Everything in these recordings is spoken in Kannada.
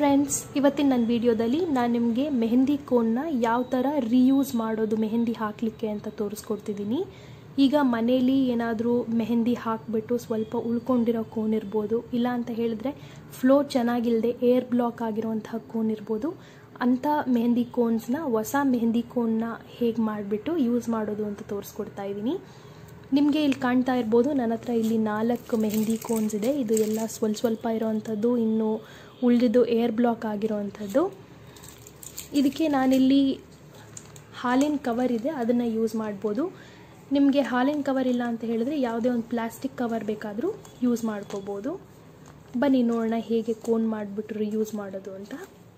ಫ್ರೆಂಡ್ಸ್ ಇವತ್ತಿನ ನನ್ನ ವಿಡಿಯೋದಲ್ಲಿ ನಾನು ನಿಮಗೆ ಮೆಹಂದಿ ಕೋನ್ನ ಯಾವ ಥರ ರೀಯೂಸ್ ಮಾಡೋದು ಮೆಹಂದಿ ಹಾಕಲಿಕ್ಕೆ ಅಂತ ತೋರಿಸ್ಕೊಡ್ತಿದ್ದೀನಿ ಈಗ ಮನೇಲಿ ಏನಾದರೂ ಮೆಹಂದಿ ಹಾಕಿಬಿಟ್ಟು ಸ್ವಲ್ಪ ಉಳ್ಕೊಂಡಿರೋ ಕೋನ್ ಇರ್ಬೋದು ಇಲ್ಲ ಅಂತ ಹೇಳಿದ್ರೆ ಫ್ಲೋ ಚೆನ್ನಾಗಿಲ್ಲದೆ ಏರ್ ಬ್ಲಾಕ್ ಆಗಿರುವಂತಹ ಕೋನ್ ಇರ್ಬೋದು ಅಂಥ ಮೆಹಂದಿ ಕೋನ್ಸ್ನ ಹೊಸ ಮೆಹಂದಿ ಕೋನ್ನ ಹೇಗೆ ಮಾಡಿಬಿಟ್ಟು ಯೂಸ್ ಮಾಡೋದು ಅಂತ ತೋರಿಸ್ಕೊಡ್ತಾ ಇದ್ದೀನಿ ನಿಮಗೆ ಇಲ್ಲಿ ಕಾಣ್ತಾ ಇರ್ಬೋದು ನನ್ನ ಹತ್ರ ಇಲ್ಲಿ ನಾಲ್ಕು ಮೆಹಂದಿ ಕೋನ್ಸ್ ಇದೆ ಇದು ಎಲ್ಲ ಸ್ವಲ್ಪ ಸ್ವಲ್ಪ ಇರೋವಂಥದ್ದು ಇನ್ನು ಉಳಿದಿದ್ದು ಏರ್ ಬ್ಲಾಕ್ ಆಗಿರೋವಂಥದ್ದು ಇದಕ್ಕೆ ನಾನಿಲ್ಲಿ ಹಾಲಿನ ಕವರ್ ಇದೆ ಅದನ್ನು ಯೂಸ್ ಮಾಡ್ಬೋದು ನಿಮಗೆ ಹಾಲಿನ ಕವರ್ ಇಲ್ಲ ಅಂತ ಹೇಳಿದ್ರೆ ಯಾವುದೇ ಒಂದು ಪ್ಲಾಸ್ಟಿಕ್ ಕವರ್ ಬೇಕಾದರೂ ಯೂಸ್ ಮಾಡ್ಕೋಬೋದು ಬನ್ನಿ ನೋಡೋಣ ಹೇಗೆ ಕೋನ್ ಮಾಡಿಬಿಟ್ರು ಯೂಸ್ ಮಾಡೋದು ಅಂತ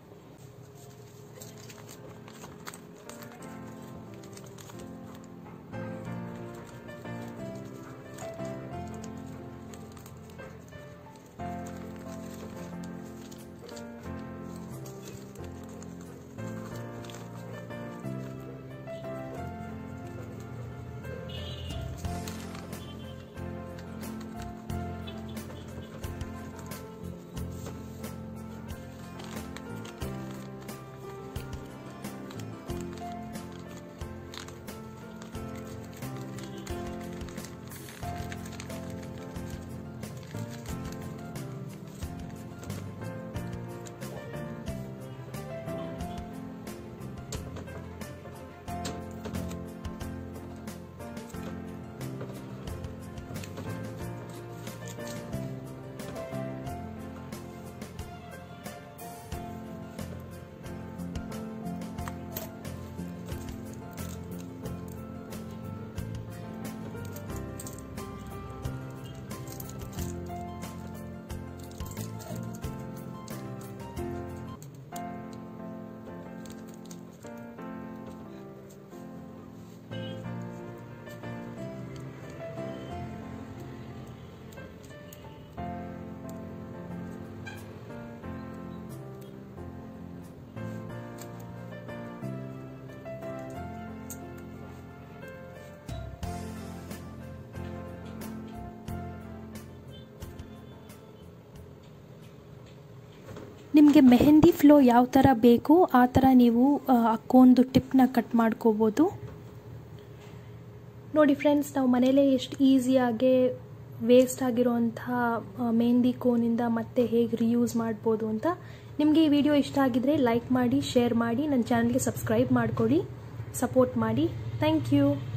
ನಿಮಗೆ ಮೆಹಂದಿ ಫ್ಲೋ ಯಾವ ಥರ ಬೇಕು ಆ ಥರ ನೀವು ಅಕ್ಕೊಂದು ಟಿಪ್ನ ಕಟ್ ಮಾಡ್ಕೋಬೋದು ನೋಡಿ ಫ್ರೆಂಡ್ಸ್ ನಾವು ಮನೇಲೇ ಎಷ್ಟು ಈಸಿಯಾಗೆ ವೇಸ್ಟ್ ಆಗಿರೋಂಥ ಮೆಹಂದಿ ಕೋನಿಂದ ಮತ್ತೆ ಹೇಗೆ ರಿಯೂಸ್ ಮಾಡ್ಬೋದು ಅಂತ ನಿಮಗೆ ಈ ವಿಡಿಯೋ ಇಷ್ಟ ಆಗಿದ್ರೆ ಲೈಕ್ ಮಾಡಿ ಶೇರ್ ಮಾಡಿ ನನ್ನ ಚಾನಲ್ಗೆ ಸಬ್ಸ್ಕ್ರೈಬ್ ಮಾಡಿಕೊಡಿ ಸಪೋರ್ಟ್ ಮಾಡಿ ಥ್ಯಾಂಕ್ ಯು